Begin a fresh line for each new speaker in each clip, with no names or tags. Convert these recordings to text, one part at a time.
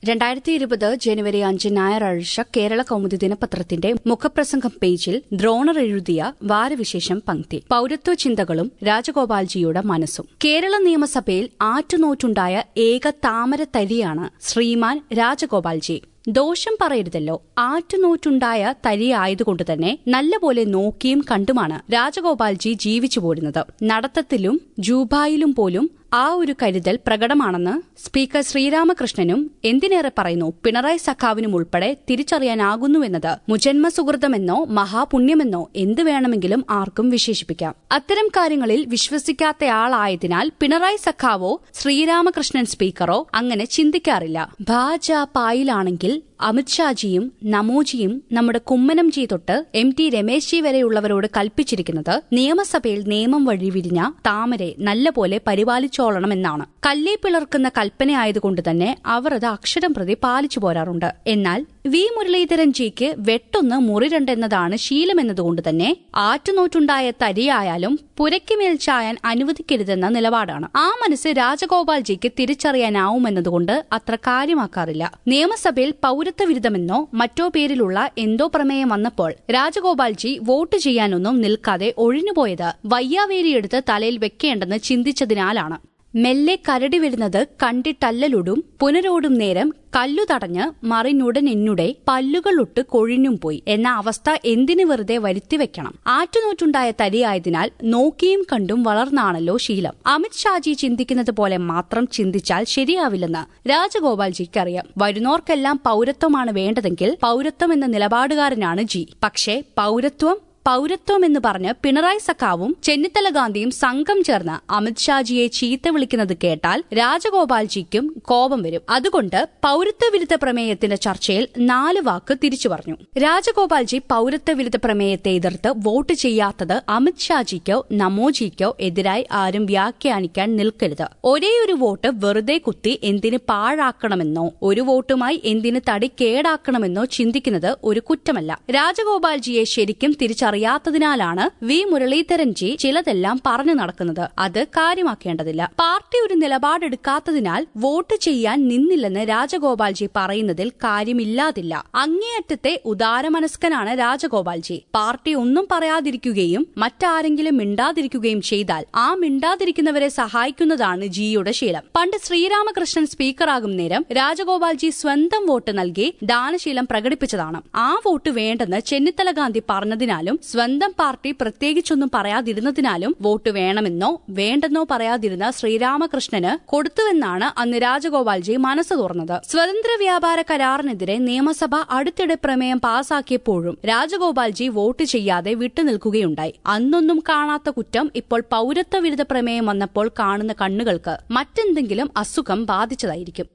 രണ്ടായിരത്തി ഇരുപത് ജനുവരി അഞ്ച് ഞായറാഴ്ച കേരള കൗമുദി ദിനപത്രത്തിന്റെ മുഖപ്രസംഗം പേജിൽ ദ്രോണർ എഴുതിയ വാരവിശേഷം പങ്ക്തി പൌരത്വ ചിന്തകളും രാജഗോപാൽജിയുടെ മനസ്സും കേരള നിയമസഭയിൽ ആറ്റുനോറ്റുണ്ടായ ഏക താമരത്തരിയാണ് ശ്രീമാൻ രാജഗോപാൽജി ദോഷം പറയരുതല്ലോ ആറ്റുനോറ്റുണ്ടായ തരിയായതുകൊണ്ട് തന്നെ നല്ലപോലെ നോക്കിയും കണ്ടുമാണ് രാജഗോപാൽജി ജീവിച്ചു പോരുന്നത് നടത്തത്തിലും ജൂബായിലും പോലും ആ ഒരു കരുതൽ പ്രകടമാണെന്ന് സ്പീക്കർ ശ്രീരാമകൃഷ്ണനും എന്തിനേറെ പറയുന്നു പിണറായി സഖാവിനും ഉൾപ്പെടെ തിരിച്ചറിയാനാകുന്നുവെന്നത് മുജന്മ സുഹൃതമെന്നോ മഹാപുണ്യമെന്നോ എന്ത് വേണമെങ്കിലും ആർക്കും വിശേഷിപ്പിക്കാം അത്തരം കാര്യങ്ങളിൽ വിശ്വസിക്കാത്തയാളായതിനാൽ പിണറായി സഖാവോ ശ്രീരാമകൃഷ്ണൻ സ്പീക്കറോ അങ്ങനെ ചിന്തിക്കാറില്ല ഭാജപായിലാണെങ്കിൽ അമിത്ഷാജിയും നമോജിയും നമ്മുടെ കുമ്മനംജി തൊട്ട് എം ടി രമേശ്ജി വരെയുള്ളവരോട് കൽപ്പിച്ചിരിക്കുന്നത് നിയമസഭയിൽ നിയമം വഴി വിരിഞ്ഞ താമരെ നല്ലപോലെ പരിപാലിച്ചോളണമെന്നാണ് കല്ലേ പിളർക്കുന്ന കൽപ്പനയായതുകൊണ്ട് തന്നെ അവർ അത് അക്ഷരം പ്രതി പാലിച്ചു പോരാറുണ്ട് എന്നാൽ വി മുരളീധരൻ ജിക്ക് വെട്ടൊന്ന് മുറി രണ്ടെന്നതാണ് ശീലമെന്നതുകൊണ്ട് തന്നെ ആറ്റുനോറ്റുണ്ടായ തരിയായാലും പുരയ്ക്കുമേൽ ചായാൻ അനുവദിക്കരുതെന്ന നിലപാടാണ് ആ മനസ്സ് രാജഗോപാൽജിക്ക് തിരിച്ചറിയാനാവുമെന്നതുകൊണ്ട് അത്ര കാര്യമാക്കാറില്ല നിയമസഭയിൽ പൌരത്വ വിരുദ്ധമെന്നോ മറ്റോ പേരിലുള്ള എന്തോ പ്രമേയം വന്നപ്പോൾ രാജഗോപാൽജി വോട്ട് ചെയ്യാനൊന്നും നിൽക്കാതെ ഒഴിഞ്ഞുപോയത് വയ്യാവേലിയെടുത്ത് തലയിൽ വെക്കേണ്ടെന്ന് ചിന്തിച്ചതിനാലാണ് മെല്ലെ കരടി വരുന്നത് കണ്ടിട്ടല്ലലുടും പുനരോടും നേരം കല്ലു തടഞ്ഞ് മറിഞ്ഞുടൻ എന്നുടെ പല്ലുകളൊട്ട് കൊഴിഞ്ഞും പോയി എന്ന അവസ്ഥ എന്തിനു വെറുതെ വരുത്തിവെക്കണം ആറ്റുനോറ്റുണ്ടായ തരിയായതിനാൽ നോക്കിയും കണ്ടും വളർന്നാണല്ലോ ശീലം അമിത് ഷാജി ചിന്തിക്കുന്നത് പോലെ മാത്രം ചിന്തിച്ചാൽ ശരിയാവില്ലെന്ന് രാജഗോപാൽജിക്കറിയാം വരുന്നോർക്കെല്ലാം പൌരത്വമാണ് വേണ്ടതെങ്കിൽ പൌരത്വം എന്ന നിലപാടുകാരനാണ് ജി പക്ഷേ പൌരത്വം പൌരത്വം എന്ന് പറഞ്ഞ് പിണറായി സഖാവും ചെന്നിത്തല ഗാന്ധിയും സംഘം ചേർന്ന് അമിത്ഷാജിയെ ചീത്ത വിളിക്കുന്നത് കേട്ടാൽ രാജഗോപാൽജിക്കും കോപം വരും അതുകൊണ്ട് പൌരത്വ വിരുദ്ധ പ്രമേയത്തിന്റെ ചർച്ചയിൽ നാല് വാക്ക് തിരിച്ചു പറഞ്ഞു രാജഗോപാൽജി പൌരത്വ വിരുദ്ധ പ്രമേയത്തെ എതിർത്ത് വോട്ട് ചെയ്യാത്തത് അമിത്ഷാജിക്കോ നമോജിക്കോ എതിരായി ആരും വ്യാഖ്യാനിക്കാൻ നിൽക്കരുത് ഒരേയൊരു വോട്ട് വെറുതെ കുത്തി എന്തിന് പാഴാക്കണമെന്നോ ഒരു വോട്ടുമായി എന്തിന് തടി കേടാക്കണമെന്നോ ചിന്തിക്കുന്നത് ഒരു കുറ്റമല്ല രാജഗോപാൽജിയെ ശരിക്കും തിരിച്ചറിയാം അറിയാത്തതിനാലാണ് വി മുരളീധരൻജി ചിലതെല്ലാം പറഞ്ഞു നടക്കുന്നത് അത് കാര്യമാക്കേണ്ടതില്ല പാർട്ടി ഒരു നിലപാടെടുക്കാത്തതിനാൽ വോട്ട് ചെയ്യാൻ നിന്നില്ലെന്ന് രാജഗോപാൽജി പറയുന്നതിൽ കാര്യമില്ലാതില്ല അങ്ങേയറ്റത്തെ ഉദാരമനസ്കനാണ് രാജഗോപാൽജി പാർട്ടി ഒന്നും പറയാതിരിക്കുകയും മറ്റാരെങ്കിലും മിണ്ടാതിരിക്കുകയും ചെയ്താൽ ആ മിണ്ടാതിരിക്കുന്നവരെ സഹായിക്കുന്നതാണ് ജിയുടെ ശീലം പണ്ട് ശ്രീരാമകൃഷ്ണൻ സ്പീക്കറാകും നേരം രാജഗോപാൽജി സ്വന്തം വോട്ട് നൽകി ദാനശീലം പ്രകടിപ്പിച്ചതാണ് ആ വോട്ട് വേണ്ടെന്ന് ചെന്നിത്തല ഗാന്ധി പറഞ്ഞതിനാലും സ്വന്തം പാർട്ടി പ്രത്യേകിച്ചൊന്നും പറയാതിരുന്നതിനാലും വോട്ട് വേണമെന്നോ വേണ്ടെന്നോ പറയാതിരുന്ന ശ്രീരാമകൃഷ്ണന് കൊടുത്തുവെന്നാണ് അന്ന് രാജഗോപാൽജി മനസ്സ് തുറന്നത് സ്വതന്ത്ര വ്യാപാര കരാറിനെതിരെ നിയമസഭ അടുത്തിടെ പ്രമേയം പാസാക്കിയപ്പോഴും രാജഗോപാൽജി വോട്ട് ചെയ്യാതെ വിട്ടുനിൽക്കുകയുണ്ടായി അന്നൊന്നും കാണാത്ത കുറ്റം ഇപ്പോൾ പൌരത്വ വിരുദ്ധ പ്രമേയം വന്നപ്പോൾ കാണുന്ന കണ്ണുകൾക്ക് മറ്റെന്തെങ്കിലും അസുഖം ബാധിച്ചതായിരിക്കും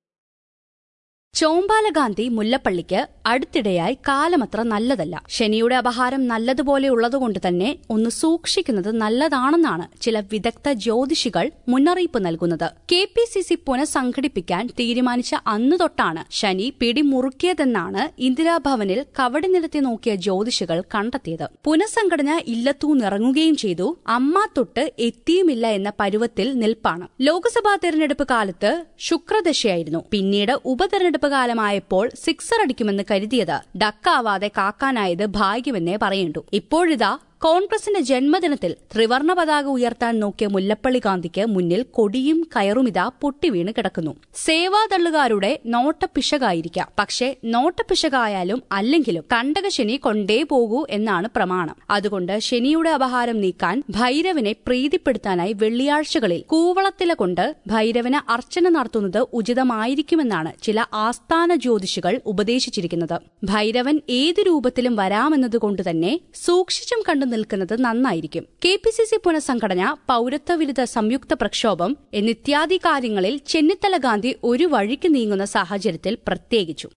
ചോമ്പാല ഗാന്ധി മുല്ലപ്പള്ളിക്ക് അടുത്തിടെയായി കാലമത്ര നല്ലതല്ല ശനിയുടെ അപഹാരം നല്ലതുപോലെ ഉള്ളതുകൊണ്ട് തന്നെ ഒന്ന് സൂക്ഷിക്കുന്നത് നല്ലതാണെന്നാണ് ചില വിദഗ്ധ ജ്യോതിഷികൾ മുന്നറിയിപ്പ് നൽകുന്നത് കെ പി സി സി പുനഃസംഘടിപ്പിക്കാൻ തീരുമാനിച്ച അന്നു തൊട്ടാണ് ശനി പിടിമുറുക്കിയതെന്നാണ് ഇന്ദിരാഭവനിൽ കവടി നിരത്തി നോക്കിയ ജ്യോതിഷികൾ കണ്ടെത്തിയത് പുനഃസംഘടന ഇല്ലത്തൂന്നിറങ്ങുകയും ചെയ്തു അമ്മ തൊട്ട് എത്തിയുമില്ല എന്ന പരുവത്തിൽ നിൽപ്പാണ് ലോക്സഭാ തെരഞ്ഞെടുപ്പ് കാലത്ത് ശുക്രദശയായിരുന്നു പിന്നീട് ഉപതെരഞ്ഞെടുപ്പ് കാലമായപ്പോൾ സിക്സർ അടിക്കുമെന്ന് കരുതിയത് ഡക്കാവാതെ കാക്കാനായത് ഭാഗ്യമെന്നേ പറയേണ്ടു ഇപ്പോഴിതാ കോൺഗ്രസിന്റെ ജന്മദിനത്തിൽ ത്രിവർണ പതാക ഉയർത്താൻ നോക്കിയ മുല്ലപ്പള്ളി ഗാന്ധിക്ക് മുന്നിൽ കൊടിയും കയറുമിതാ പൊട്ടിവീണ് കിടക്കുന്നു സേവാതള്ളുകാരുടെ നോട്ടപ്പിശകായിരിക്കാം പക്ഷേ നോട്ടപ്പിശകായാലും അല്ലെങ്കിലും കണ്ടകശനി കൊണ്ടേ പോകൂ എന്നാണ് പ്രമാണം അതുകൊണ്ട് ശനിയുടെ അപഹാരം നീക്കാൻ ഭൈരവനെ പ്രീതിപ്പെടുത്താനായി വെള്ളിയാഴ്ചകളിൽ കൂവളത്തില കൊണ്ട് ഭൈരവന് അർച്ചന നടത്തുന്നത് ഉചിതമായിരിക്കുമെന്നാണ് ചില ആസ്ഥാന ജ്യോതിഷികൾ ഉപദേശിച്ചിരിക്കുന്നത് ഭൈരവൻ ഏതു രൂപത്തിലും വരാമെന്നതുകൊണ്ട് തന്നെ സൂക്ഷിച്ചും കണ്ടു നിൽക്കുന്നത് നന്നായിരിക്കും കെ പി സി സി പുനഃസംഘടന പൌരത്വ വിരുദ്ധ സംയുക്ത പ്രക്ഷോഭം എന്നിത്യാദി കാര്യങ്ങളിൽ ചെന്നിത്തല ഗാന്ധി ഒരു വഴിക്ക് നീങ്ങുന്ന സാഹചര്യത്തിൽ പ്രത്യേകിച്ചു